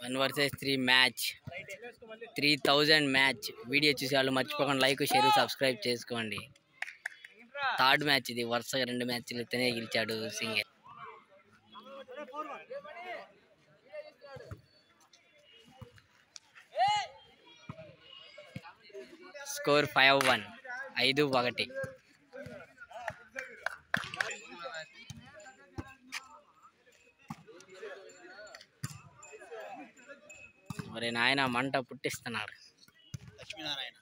One versus three match three thousand match video చూసే వాళ్ళు మర్చిపోకుండా లైక్ షేర్ సబ్స్క్రైబ్ చేసుకోండి థర్డ్ మ్యాచ్ ఇది వరుసగా రెండు మ్యాచ్లు ఇతనే గెలిచాడు సింగర్ స్కోర్ ఫైవ్ వన్ ఐదు ఒకటి మరి నాయన మంట పుట్టిస్తున్నారు లక్ష్మీనారాయణ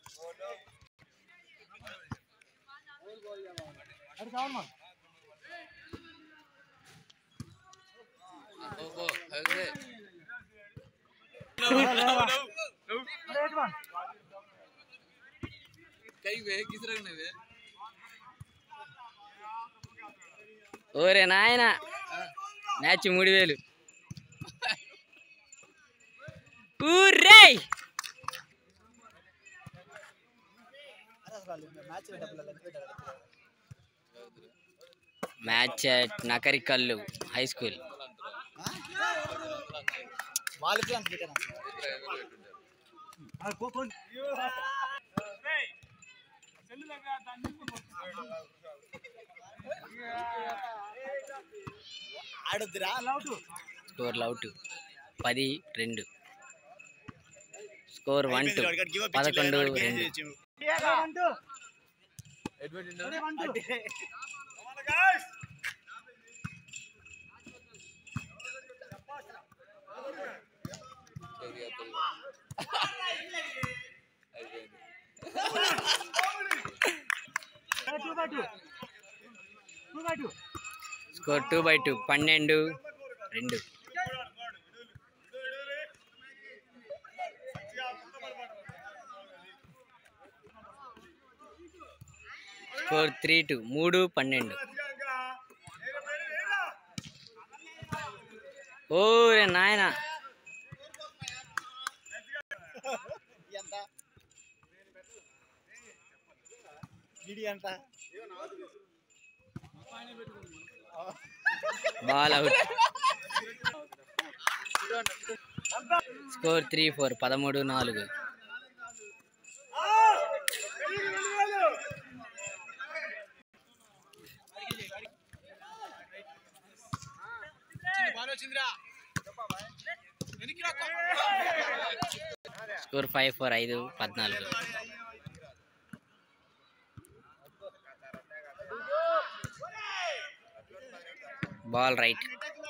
ఓరే నాయన మ్యాచ్ మూడు వేలు ఊర్రే మ్యాచ్ డబ్బులు ఎంత పెట్టారు match at Nakarikallu high school వాళ్ళకి అంత పెట్టారు ఆడొద్దురా స్కోర్ లౌట్ పది రెండు స్కోర్ వన్ టూ పదకొండు రెండు స్కోర్ టూ బై టూ పన్నెండు రెండు స్కోర్ త్రీ టూ మూడు పన్నెండు ఓరే నాయన ఎంత గిడి ఎంత ball out score three four పదమూడు నాలుగు స్కోర్ ఫైవ్ ఫోర్ ఐదు పద్నాలుగు బాల్ రైట్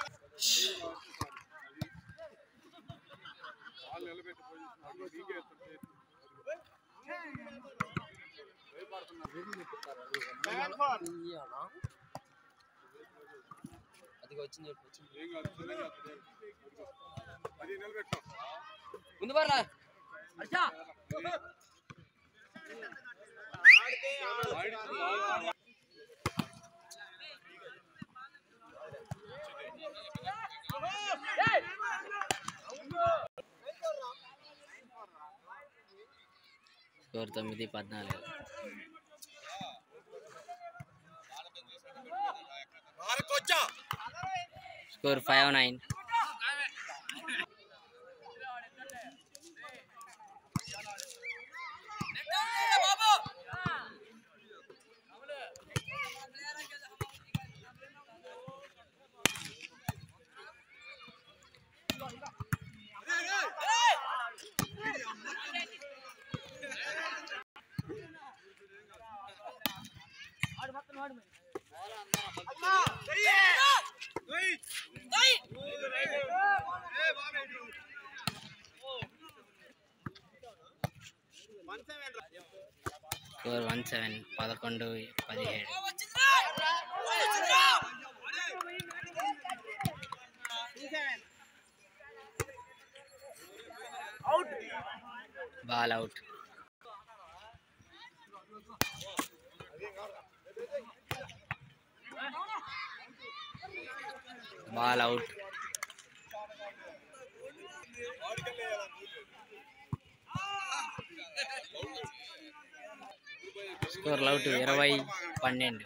ముందు పర్లా స్కోర్ తొమ్మిది పద్నాలుగు score five nine score one seven పదకొండు పదిహేడు ball out ball out score out ఇరవై పన్నెండు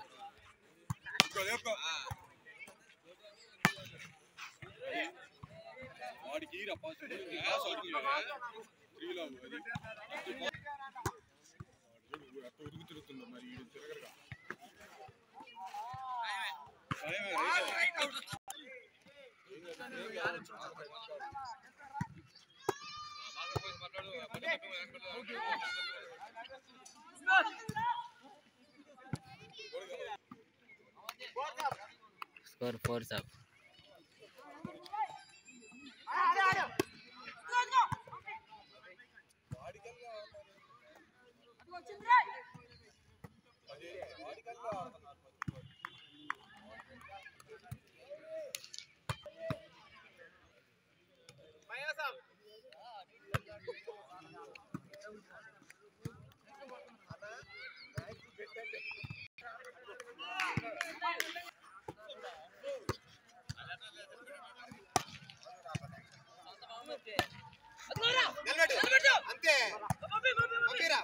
వాడికి ఈరా పాస్ గ్యాస్ త్రీలో అది వాడు చూడు అట్ట ఉరుగు తిరుగుతుందో మరి ఈడు తిరగరుగా భయమే, రైట్ అవుట్. స్కోర్ ఫోర్ సబ్ అంతే పంపిరా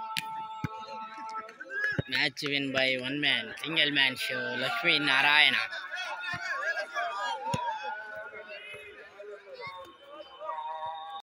match win by one man single man show Lakshmi Narayana